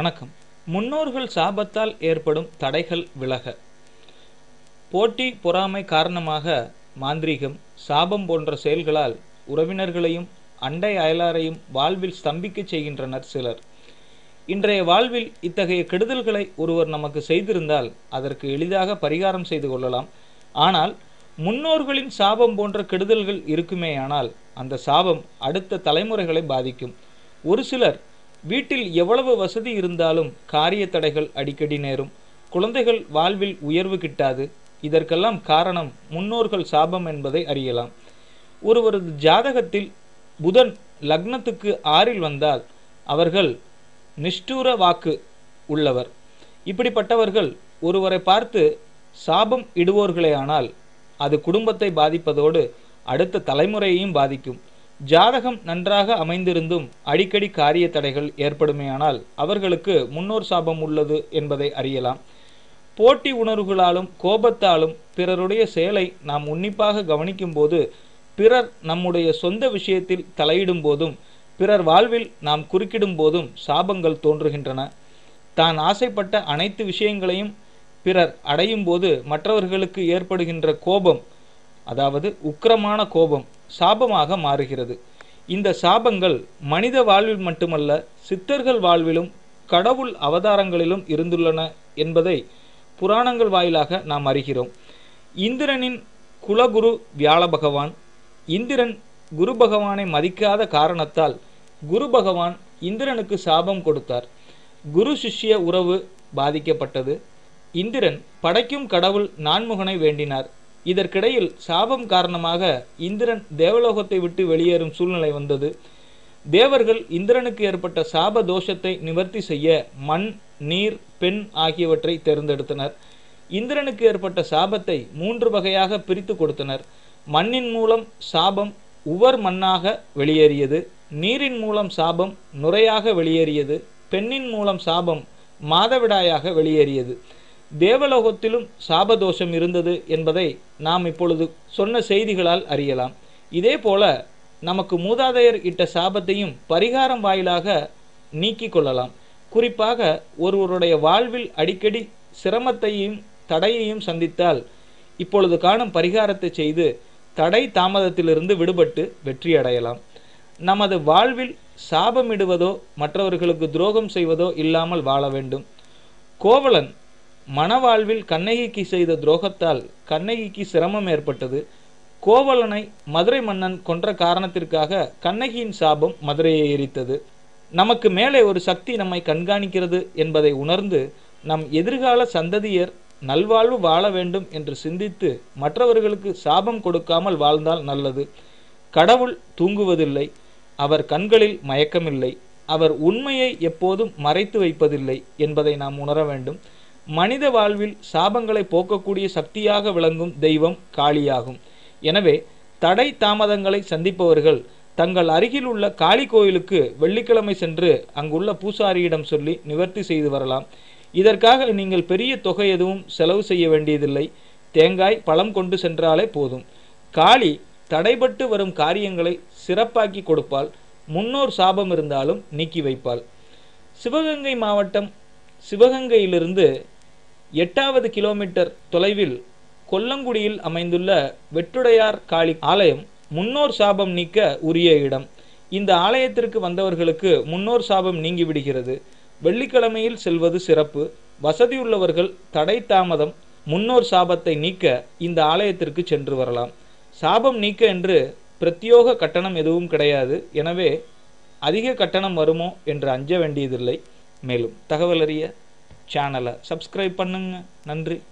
வணக்கம் முன்னோர்கள் சாபத்தால் ஏற்படும் தடைகள் விலக போட்டி பொறாமை காரணமாக மாந்திரீகம் சாபம் போன்ற செயல்களால் உறவினர்களையும் அண்டை அயலாரையும் வாழ்வில் ஸ்தம்பிக்கச் செய்கின்றனர் சிலர் இன்றைய வாழ்வில் இத்தகைய கெடுதல்களை ஒருவர் நமக்கு செய்திருந்தால் அதற்கு எளிதாக பரிகாரம் செய்து கொள்ளலாம் ஆனால் முன்னோர்களின் சாபம் போன்ற கெடுதல்கள் இருக்குமேயானால் அந்த சாபம் அடுத்த தலைமுறைகளை பாதிக்கும் ஒரு சிலர் வீட்டில் எவ்வளவு வசதி இருந்தாலும் காரிய தடைகள் அடிக்கடி நேரும் குழந்தைகள் வாழ்வில் உயர்வு கிட்டாது இதற்கெல்லாம் காரணம் முன்னோர்கள் சாபம் என்பதை அறியலாம் ஒருவரது ஜாதகத்தில் புதன் லக்னத்துக்கு ஆறில் வந்தால் அவர்கள் நிஷ்டூர வாக்கு உள்ளவர் இப்படிப்பட்டவர்கள் ஒருவரை பார்த்து சாபம் இடுவோர்களேயானால் அது குடும்பத்தை பாதிப்பதோடு அடுத்த தலைமுறையையும் பாதிக்கும் ஜாதகம் நன்றாக அமைந்திருந்தும் அடிக்கடி காரிய தடைகள் ஏற்படுமேயானால் அவர்களுக்கு முன்னோர் சாபம் உள்ளது என்பதை அறியலாம் போட்டி உணர்வுகளாலும் கோபத்தாலும் பிறருடைய செயலை நாம் உன்னிப்பாக கவனிக்கும் போது பிறர் நம்முடைய சொந்த விஷயத்தில் தலையிடும் போதும் பிறர் வாழ்வில் நாம் குறுக்கிடும் போதும் சாபங்கள் தோன்றுகின்றன தான் ஆசைப்பட்ட அனைத்து விஷயங்களையும் பிறர் அடையும் போது மற்றவர்களுக்கு ஏற்படுகின்ற கோபம் அதாவது உக்கிரமான கோபம் சாபமாக மாறுகிறது இந்த சாபங்கள் மனித வாழ்வில் மட்டுமல்ல சித்தர்கள் வாழ்விலும் கடவுள் அவதாரங்களிலும் இருந்துள்ளன என்பதை புராணங்கள் வாயிலாக நாம் அறிகிறோம் இந்திரனின் குலகுரு வியாழ பகவான் இந்திரன் குரு பகவானை மதிக்காத காரணத்தால் குரு பகவான் இந்திரனுக்கு சாபம் கொடுத்தார் குரு சிஷ்ய உறவு பாதிக்கப்பட்டது இந்திரன் படைக்கும் கடவுள் நான்முகனை வேண்டினார் இதற்கிடையில் சாபம் காரணமாக இந்திரன் தேவலோகத்தை விட்டு வெளியேறும் சூழ்நிலை வந்தது தேவர்கள் இந்திரனுக்கு ஏற்பட்ட சாப தோஷத்தை நிவர்த்தி செய்ய மண் நீர் பெண் ஆகியவற்றை தேர்ந்தெடுத்தனர் இந்திரனுக்கு ஏற்பட்ட சாபத்தை மூன்று வகையாக பிரித்து கொடுத்தனர் மண்ணின் மூலம் சாபம் உவர் மண்ணாக வெளியேறியது நீரின் மூலம் சாபம் நுரையாக வெளியேறியது பெண்ணின் மூலம் சாபம் மாதவிடாயாக வெளியேறியது தேவலோகத்திலும் சாபதோஷம் இருந்தது என்பதை நாம் இப்பொழுது சொன்ன செய்திகளால் அறியலாம் இதே போல நமக்கு மூதாதையர் இட்ட சாபத்தையும் பரிகாரம் வாயிலாக நீக்கிக் கொள்ளலாம் குறிப்பாக ஒருவருடைய வாழ்வில் அடிக்கடி சிரமத்தையும் தடையையும் சந்தித்தால் இப்பொழுது காணும் பரிகாரத்தை செய்து தடை தாமதத்திலிருந்து விடுபட்டு வெற்றி அடையலாம் நமது வாழ்வில் சாபமிடுவதோ மற்றவர்களுக்கு துரோகம் செய்வதோ இல்லாமல் வாழ வேண்டும் கோவலன் மணவாழ்வில் கண்ணகிக்கு செய்த துரோகத்தால் கண்ணகிக்கு சிரமம் ஏற்பட்டது கோவலனை மதுரை மன்னன் கொன்ற காரணத்திற்காக கண்ணகியின் சாபம் மதுரையை எரித்தது நமக்கு மேலே ஒரு சக்தி நம்மை கண்காணிக்கிறது என்பதை உணர்ந்து நம் எதிர்கால சந்ததியர் நல்வாழ்வு வாழ வேண்டும் என்று சிந்தித்து மற்றவர்களுக்கு சாபம் கொடுக்காமல் வாழ்ந்தால் நல்லது கடவுள் தூங்குவதில்லை அவர் கண்களில் மயக்கமில்லை அவர் உண்மையை எப்போதும் மறைத்து வைப்பதில்லை என்பதை நாம் உணர வேண்டும் மனித வாழ்வில் சாபங்களை போக்கக்கூடிய சக்தியாக விளங்கும் தெய்வம் காளியாகும் எனவே தடை தாமதங்களை சந்திப்பவர்கள் தங்கள் அருகில் உள்ள காளி கோயிலுக்கு வெள்ளிக்கிழமை சென்று அங்குள்ள பூசாரியிடம் சொல்லி நிவர்த்தி செய்து வரலாம் இதற்காக நீங்கள் பெரிய தொகை எதுவும் செலவு செய்ய வேண்டியதில்லை தேங்காய் பழம் கொண்டு சென்றாலே போதும் காளி தடைபட்டு வரும் காரியங்களை சிறப்பாக்கி கொடுப்பால் முன்னோர் சாபம் இருந்தாலும் நீக்கி வைப்பாள் சிவகங்கை மாவட்டம் சிவகங்கையிலிருந்து எட்டாவது கிலோமீட்டர் தொலைவில் கொல்லங்குடியில் அமைந்துள்ள வெற்றுடையார் காளி ஆலயம் முன்னோர் சாபம் நீக்க உரிய இடம் இந்த ஆலயத்திற்கு வந்தவர்களுக்கு முன்னோர் சாபம் நீங்கி விடுகிறது வெள்ளிக்கிழமையில் செல்வது சிறப்பு வசதியுள்ளவர்கள் தடை தாமதம் முன்னோர் சாபத்தை நீக்க இந்த ஆலயத்திற்கு சென்று வரலாம் சாபம் நீக்க என்று பிரத்யோக கட்டணம் எதுவும் கிடையாது எனவே அதிக கட்டணம் வருமோ என்று அஞ்ச வேண்டியதில்லை மேலும் தகவல் அறிய சேனலை சப்ஸ்கிரைப் பண்ணுங்க நன்றி